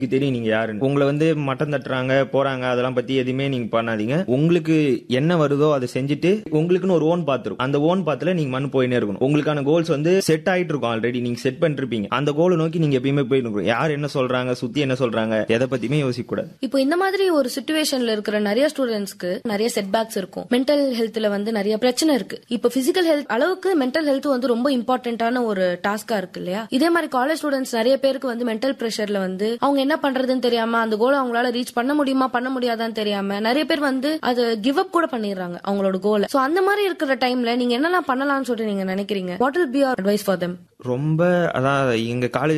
தெரியும் நீங்க யாருன்னு உங்களை வந்து மட்டம் தட்டுறாங்க போறாங்க அதெல்லாம் பத்தி எதுவுமே நீங்க பண்ணாதீங்க உங்களுக்கு என்ன வருதோ அதை செஞ்சுட்டு உங்களுக்குன்னு ஒரு ஓன் பாத்து இருக்கும் அந்த ஓன் பாத்துல நீங்க மண் போயினே இருக்கணும் உங்களுக்கான கோல்ஸ் வந்து செட் ஆயிட்டு இருக்கும் ஆல்ரெடி நீங்க செட் பண்ணிருப்பீங்க அந்த கோலை நோக்கி நீங்க எப்பயுமே போயிட்டு இருக்கணும் யார் என்ன சொல்றாங்க சுத்தி என்ன சொல்றாங்க எதை பத்தியுமே யோசிக்க கூடாது இப்போ இந்த மாதிரி ஒரு சுச்சுவேஷன்ல இருக்கிற நிறைய ஸ்டூடெண்ட்ஸ்க்கு நிறைய செட்பேக்ஸ் இருக்கும் மென்டல் ஹெல்த்ல வந்து நிறைய பிரச்சனை இருக்கு இப்போ பிசிக்கல் ஹெல்த் அளவுக்கு மென்டல் ஹெல்த் வந்து ரொம்ப இம்பார்ட்டன்டான ஒரு டாஸ்கா இருக்கு இல்லையா இதே மாதிரி காலேஜ் ஸ்டூடெண்ட்ஸ் நிறைய பேருக்கு வந்து மென்டல் பிரஷர்ல வந்து அவங்க என்ன பண்றதுன்னு தெரியாம அந்த கோலை அவங்களால ரீச் பண்ண முடியுமா பண்ண முடியாதான்னு தெரியாம நிறைய பேர் வந்து அது கிவ் அப் கூட பண்ணிடுறாங்க அவங்களோட கோலை சோ அந்த மாதிரி இருக்கிற டைம்ல நீங்க என்னெல்லாம் பண்ணலாம்னு சொல்லிட்டு நீங்க நினைக்கிறீங்க what will be your advice for them ரொம்ப அதான் எங்க காலேஜ்